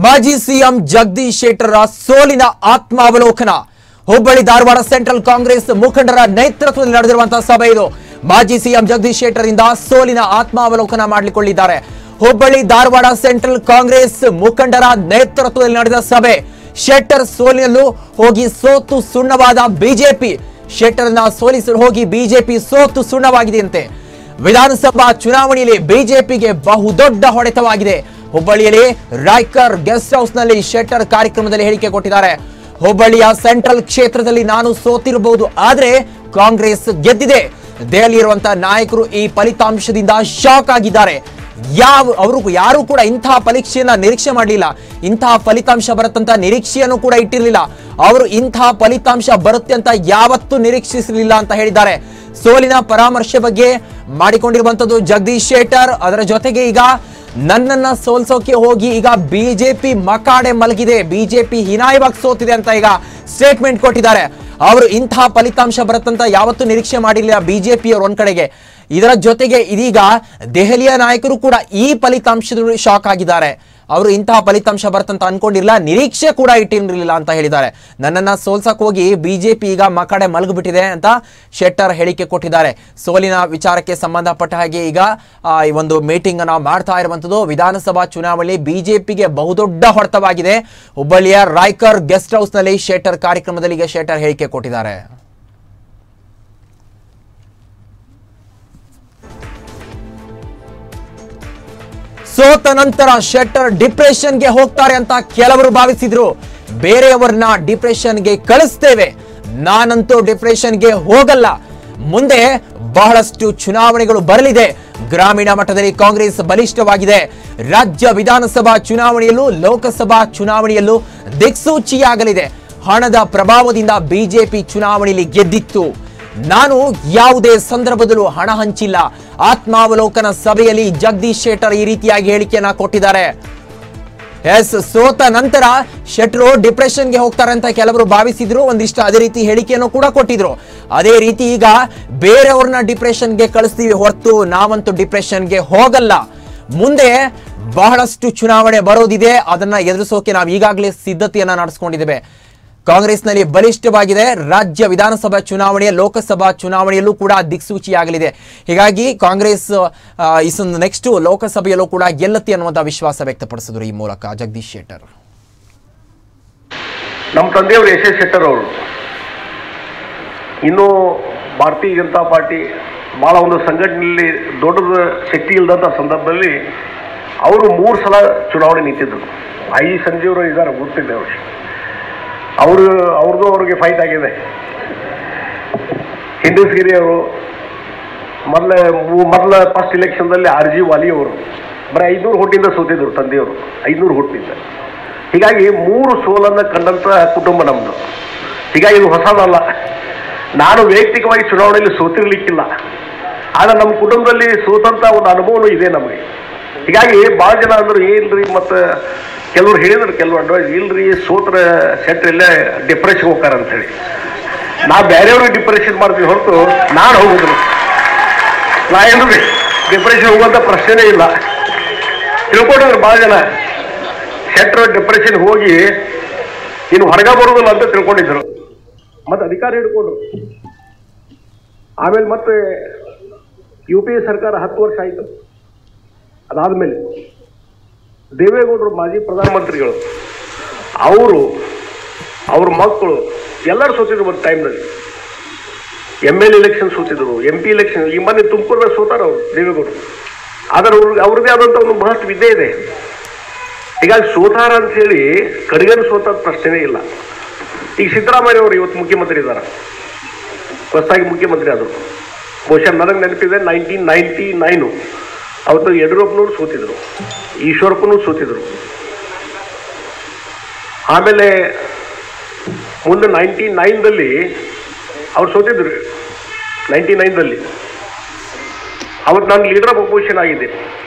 ಮಾಜಿ ಸಿಎಂ ಜಗದೀಶ್ ಶೆಟ್ಟರ ಸೋಲಿನ ಆತ್ಮಾವಲೋಕನ ಹುಬ್ಬಳ್ಳಿ ಧಾರವಾಡ ಸೆಂಟ್ರಲ್ ಕಾಂಗ್ರೆಸ್ ಮುಖಂಡರ ನೇತೃತ್ವದಲ್ಲಿ ನಡೆದಿರುವಂತಹ ಸಭೆ ಇದು ಮಾಜಿ ಸಿಎಂ ಜಗದೀಶ್ ಶೆಟ್ಟರ್ ಇಂದ ಸೋಲಿನ ಆತ್ಮಾವಲೋಕನ ಮಾಡಲಿಕೊಂಡಿದ್ದಾರೆ ಹುಬ್ಬಳ್ಳಿ ಧಾರವಾಡ ಸೆಂಟ್ರಲ್ ಕಾಂಗ್ರೆಸ್ ಮುಖಂಡರ ನೇತೃತ್ವದಲ್ಲಿ ನಡೆದ ಸಭೆ ಶೆಟ್ಟರ್ ಸೋಲಿನಲ್ಲೂ ಹೋಗಿ ಸೋತು ಸುಣ್ಣವಾದ ಬಿಜೆಪಿ ಶೆಟ್ಟರ್ನ ಸೋಲಿಸಲು ಹೋಗಿ ಬಿಜೆಪಿ ಸೋತು ಸುಣ್ಣವಾಗಿದೆಯಂತೆ ವಿಧಾನಸಭಾ ಚುನಾವಣೆಯಲ್ಲಿ ಬಿಜೆಪಿಗೆ ಬಹುದೊಡ್ಡ ಹೊಡೆತವಾಗಿದೆ ಹುಬ್ಬಳ್ಳಿಯಲ್ಲಿ ರಾಯ್ಕರ್ ಗೆಸ್ಟ್ ಹೌಸ್ ನಲ್ಲಿ ಶೆಟ್ಟರ್ ಕಾರ್ಯಕ್ರಮದಲ್ಲಿ ಹೇಳಿಕೆ ಕೊಟ್ಟಿದ್ದಾರೆ ಹುಬ್ಬಳ್ಳಿಯ ಸೆಂಟ್ರಲ್ ಕ್ಷೇತ್ರದಲ್ಲಿ ನಾನು ಸೋತಿರಬಹುದು ಆದ್ರೆ ಕಾಂಗ್ರೆಸ್ ಗೆದ್ದಿದೆ ದೆಹಲಿ ಇರುವಂತಹ ನಾಯಕರು ಈ ಫಲಿತಾಂಶದಿಂದ ಶಾಕ್ ಆಗಿದ್ದಾರೆ ಯಾವ ಅವರು ಯಾರು ಕೂಡ ಇಂತಹ ಪರೀಕ್ಷೆಯನ್ನ ನಿರೀಕ್ಷೆ ಮಾಡಲಿಲ್ಲ ಇಂತಹ ಫಲಿತಾಂಶ ಬರುತ್ತಂತ ನಿರೀಕ್ಷೆಯನ್ನು ಕೂಡ ಇಟ್ಟಿರಲಿಲ್ಲ ಅವರು ಇಂತಹ ಫಲಿತಾಂಶ ಬರುತ್ತೆ ಅಂತ ಯಾವತ್ತೂ ನಿರೀಕ್ಷಿಸಲಿಲ್ಲ ಅಂತ ಹೇಳಿದ್ದಾರೆ ಸೋಲಿನ ಪರಾಮರ್ಶೆ ಬಗ್ಗೆ ಮಾಡಿಕೊಂಡಿರುವಂತದ್ದು ಜಗದೀಶ್ ಶೇಟರ್ ಅದರ ಜೊತೆಗೆ ಈಗ ನನ್ನನ್ನ ಸೋಲ್ಸೋಕೆ ಹೋಗಿ ಈಗ ಬಿಜೆಪಿ ಮಕಾಡೆ ಮಲಗಿದೆ ಬಿಜೆಪಿ ಹೀನಾಯವಾಗಿ ಸೋತಿದೆ ಅಂತ ಈಗ ಸ್ಟೇಟ್ಮೆಂಟ್ ಕೊಟ್ಟಿದ್ದಾರೆ ಅವರು ಇಂತಹ ಫಲಿತಾಂಶ ಬರುತ್ತಂತ ಯಾವತ್ತೂ ನಿರೀಕ್ಷೆ ಮಾಡಿರಲಿಲ್ಲ ಬಿಜೆಪಿಯವರು ಒಂದ್ ಕಡೆಗೆ ಇದರ ಜೊತೆಗೆ ಇದೀಗ ದೆಹಲಿಯ ನಾಯಕರು ಕೂಡ ಈ ಫಲಿತಾಂಶದಲ್ಲಿ ಶಾಕ್ ಆಗಿದ್ದಾರೆ ಅವರು ಇಂತಹ ಫಲಿತಾಂಶ ಬರ್ತಂತ ಅನ್ಕೊಂಡಿರಲಿಲ್ಲ ನಿರೀಕ್ಷೆ ಕೂಡ ಇಟ್ಟಿರಲಿಲ್ಲ ಅಂತ ಹೇಳಿದ್ದಾರೆ ನನ್ನನ್ನ ಸೋಲ್ಸಕ್ ಹೋಗಿ ಬಿಜೆಪಿ ಈಗ ಮಕಡೆ ಮಲಗಿಬಿಟ್ಟಿದೆ ಅಂತ ಶೆಟ್ಟರ್ ಹೇಳಿಕೆ ಕೊಟ್ಟಿದ್ದಾರೆ ಸೋಲಿನ ವಿಚಾರಕ್ಕೆ ಸಂಬಂಧಪಟ್ಟ ಹಾಗೆ ಈಗ ಆ, ಈ ಒಂದು ಮೀಟಿಂಗ್ ಅನ್ನ ಮಾಡ್ತಾ ಇರುವಂತದ್ದು ವಿಧಾನಸಭಾ ಚುನಾವಣೆ ಬಿಜೆಪಿಗೆ ಬಹುದೊಡ್ಡ ಹೊಡೆತವಾಗಿದೆ ಹುಬ್ಬಳ್ಳಿಯ ರಾಯ್ಕರ್ ಗೆಸ್ಟ್ ಹೌಸ್ ನಲ್ಲಿ ಶೆಟ್ಟರ್ ಕಾರ್ಯಕ್ರಮದಲ್ಲಿ ಈಗ ಶೆಟ್ಟರ್ ಹೇಳಿಕೆ ಕೊಟ್ಟಿದ್ದಾರೆ ಸೋತ ನಂತರ ಶೆಟ್ಟರ್ ಡಿಪ್ರೆಷನ್ಗೆ ಹೋಗ್ತಾರೆ ಅಂತ ಕೆಲವರು ಭಾವಿಸಿದ್ರು ಬೇರೆಯವರನ್ನ ಡಿಪ್ರೆಷನ್ಗೆ ಕಳಿಸ್ತೇವೆ ನಾನಂತೂ ಡಿಪ್ರೆಷನ್ಗೆ ಹೋಗಲ್ಲ ಮುಂದೆ ಬಹಳಷ್ಟು ಚುನಾವಣೆಗಳು ಬರಲಿದೆ ಗ್ರಾಮೀಣ ಮಟ್ಟದಲ್ಲಿ ಕಾಂಗ್ರೆಸ್ ಬಲಿಷ್ಠವಾಗಿದೆ ರಾಜ್ಯ ವಿಧಾನಸಭಾ ಚುನಾವಣೆಯಲ್ಲೂ ಲೋಕಸಭಾ ಚುನಾವಣೆಯಲ್ಲೂ ದಿಕ್ಸೂಚಿಯಾಗಲಿದೆ ಹಣದ ಪ್ರಭಾವದಿಂದ ಬಿಜೆಪಿ ಚುನಾವಣೆಯಲ್ಲಿ ಗೆದ್ದಿತ್ತು ನಾನು ಯಾವುದೇ ಸಂದರ್ಭದಲ್ಲೂ ಹಣ ಹಂಚಿಲ್ಲ ಆತ್ಮಾವಲೋಕನ ಸಭೆಯಲ್ಲಿ ಜಗದೀಶ್ ಶೆಟ್ಟರ್ ಈ ರೀತಿಯಾಗಿ ಹೇಳಿಕೆಯನ್ನ ಕೊಟ್ಟಿದ್ದಾರೆ ಎಸ್ ಸೋತ ನಂತರ ಶೆಟ್ರು ಡಿಪ್ರೆಷನ್ಗೆ ಹೋಗ್ತಾರೆ ಅಂತ ಕೆಲವರು ಭಾವಿಸಿದ್ರು ಒಂದಿಷ್ಟು ಅದೇ ರೀತಿ ಹೇಳಿಕೆಯನ್ನು ಕೂಡ ಕೊಟ್ಟಿದ್ರು ಅದೇ ರೀತಿ ಈಗ ಬೇರೆಯವ್ರನ್ನ ಡಿಪ್ರೆಷನ್ಗೆ ಕಳಿಸ್ತೀವಿ ಹೊರತು ನಾವಂತೂ ಡಿಪ್ರೆಷನ್ಗೆ ಹೋಗಲ್ಲ ಮುಂದೆ ಬಹಳಷ್ಟು ಚುನಾವಣೆ ಬರೋದಿದೆ ಅದನ್ನ ಎದುರಿಸೋಕೆ ನಾವು ಈಗಾಗಲೇ ಸಿದ್ಧತೆಯನ್ನ ನಡೆಸ್ಕೊಂಡಿದ್ದೇವೆ ಕಾಂಗ್ರೆಸ್ನಲ್ಲಿ ಬಲಿಷ್ಠವಾಗಿದೆ ರಾಜ್ಯ ವಿಧಾನಸಭಾ ಚುನಾವಣೆಯ ಲೋಕಸಭಾ ಚುನಾವಣೆಯಲ್ಲೂ ಕೂಡ ದಿಕ್ಸೂಚಿಯಾಗಲಿದೆ ಹೀಗಾಗಿ ಕಾಂಗ್ರೆಸ್ ಆ, ಈ ನೆಕ್ಸ್ಟ್ ಲೋಕಸಭೆಯಲ್ಲೂ ಕೂಡ ಗೆಲ್ಲುತ್ತೆ ಅನ್ನುವಂಥ ವಿಶ್ವಾಸ ವ್ಯಕ್ತಪಡಿಸಿದ್ರು ಈ ಮೂಲಕ ಜಗದೀಶ್ ಶೆಟ್ಟರ್ ನಮ್ಮ ತಂದೆಯವರು ಎಸ್ ಎಸ್ ಶೆಟ್ಟರ್ ಅವರು ಇನ್ನೂ ಭಾರತೀಯ ಜನತಾ ಪಾರ್ಟಿ ಭಾಳ ಒಂದು ಸಂಘಟನೆಯಲ್ಲಿ ದೊಡ್ಡದ ಶಕ್ತಿ ಇಲ್ಲದಂಥ ಸಂದರ್ಭದಲ್ಲಿ ಅವರು ಮೂರು ಸಲ ಚುನಾವಣೆ ನಿಂತಿದ್ದರು ಐ ಸಂಜೀವರು ಇದ್ದಾರೆ ಗೊತ್ತಿದೆ ಅವ್ರಿಗೆ ಅವರು ಅವ್ರದ್ದು ಅವ್ರಿಗೆ ಫೈಟ್ ಆಗಿದೆ ಹಿಂದೂಸ್ಗಿರಿ ಅವರು ಮೊದಲ ಮೊದಲ ಫಸ್ಟ್ ಇಲೆಕ್ಷನ್ದಲ್ಲಿ ಆರ್ ಜಿ ವಾಲಿ ಅವರು ಬರೀ ಐನೂರು ಹುಟ್ಟಿಂದ ಸೋತಿದ್ರು ತಂದೆಯವರು ಐನೂರು ಹುಟ್ಟಿಂದ ಹೀಗಾಗಿ ಮೂರು ಸೋಲನ್ನು ಕಂಡಂಥ ಕುಟುಂಬ ನಮ್ಮದು ಹೀಗಾಗಿ ಇದು ಹೊಸದಲ್ಲ ನಾನು ವೈಯಕ್ತಿಕವಾಗಿ ಚುನಾವಣೆಯಲ್ಲಿ ಸೋತಿರ್ಲಿಕ್ಕಿಲ್ಲ ಆದರೆ ನಮ್ಮ ಕುಟುಂಬದಲ್ಲಿ ಸೋತಂಥ ಒಂದು ಅನುಭವನೂ ಇದೆ ನಮಗೆ ಹೀಗಾಗಿ ಭಾಳ ಜನ ಅಂದರು ಏನ್ರಿ ಮತ್ತು ಕೆಲವ್ರು ಹೇಳಿದ್ರು ಕೆಲವು ಅಡ್ವೈಸ್ ಇಲ್ರಿ ಸೋತ್ರ ಸೆಟ್ರೆಲ್ಲ ಡಿಪ್ರೆಷನ್ ಹೋಗ್ತಾರೆ ಅಂತೇಳಿ ನಾ ಬೇರೆಯವ್ರಿಗೆ ಡಿಪ್ರೆಷನ್ ಮಾಡ್ತೀವಿ ಹೊರತು ನಾನು ಹೋಗುದಿಲ್ಲ ನಾ ಏನು ಡಿಪ್ರೆಷನ್ ಹೋಗುವಂಥ ಪ್ರಶ್ನೆನೇ ಇಲ್ಲ ತಿಳ್ಕೊಂಡಿದ್ರು ಭಾಳ ಜನ ಶೆಟ್ರು ಡಿಪ್ರೆಷನ್ ಹೋಗಿ ಇನ್ನು ಹೊರಗ ಬರುವುದಿಲ್ಲ ಅಂತ ತಿಳ್ಕೊಂಡಿದ್ರು ಮತ್ತೆ ಅಧಿಕಾರ ಹಿಡ್ಕೊಂಡು ಆಮೇಲೆ ಮತ್ತೆ ಯು ಪಿ ಎ ಸರ್ಕಾರ ಹತ್ತು ವರ್ಷ ಆಯಿತು ಅದಾದ್ಮೇಲೆ ದೇವೇಗೌಡರು ಮಾಜಿ ಪ್ರಧಾನಮಂತ್ರಿಗಳು ಅವರು ಅವ್ರ ಮಕ್ಕಳು ಎಲ್ಲರೂ ಸೋತಿದ್ರು ಒಂದು ಟೈಮ್ನಲ್ಲಿ ಎಮ್ ಎಲ್ ಎಲೆಕ್ಷನ್ ಸೋತಿದ್ರು ಎಂ ಪಿ ಎಲೆಕ್ಷನ್ ಈ ಮೊನ್ನೆ ತುಮಕೂರಲ್ಲಿ ಸೋತಾರ ಅವರು ದೇವೇಗೌಡರು ಆದರೆ ಅವ್ರಿಗೆ ಅವ್ರದ್ದೇ ಆದಂಥ ಒಂದು ಬಹಳಷ್ಟು ವಿದ್ಯೆ ಇದೆ ಹೀಗಾಗಿ ಸೋತಾರ ಅಂತ ಹೇಳಿ ಕಡಿಗನ್ ಸೋತ ಪ್ರಶ್ನೆನೇ ಇಲ್ಲ ಈಗ ಸಿದ್ದರಾಮಯ್ಯ ಅವರು ಇವತ್ತು ಮುಖ್ಯಮಂತ್ರಿ ಇದ್ದಾರೆ ಹೊಸದಾಗಿ ಮುಖ್ಯಮಂತ್ರಿ ಆದರು ಬಹುಶಃ ನನಗೆ ನೆನಪಿದೆ ನೈನ್ಟೀನ್ ನೈಂಟಿ ನೈನು ಅವತ್ತು ಯಡಿಯೂರಪ್ಪನವರು ಸೋತಿದ್ರು ಈಶ್ವರಪ್ಪನೂ ಸೋತಿದ್ರು ಆಮೇಲೆ ಮುಂದೆ ನೈಂಟಿ ನೈನ್ದಲ್ಲಿ ಅವ್ರು ಸೋತಿದ್ರು ನೈಂಟಿ ನೈನ್ದಲ್ಲಿ ಅವತ್ತು ನಾನು ಲೀಡರ್ ಆಫ್ ಅಪೋಸಿಷನ್ ಆಗಿದ್ದೆ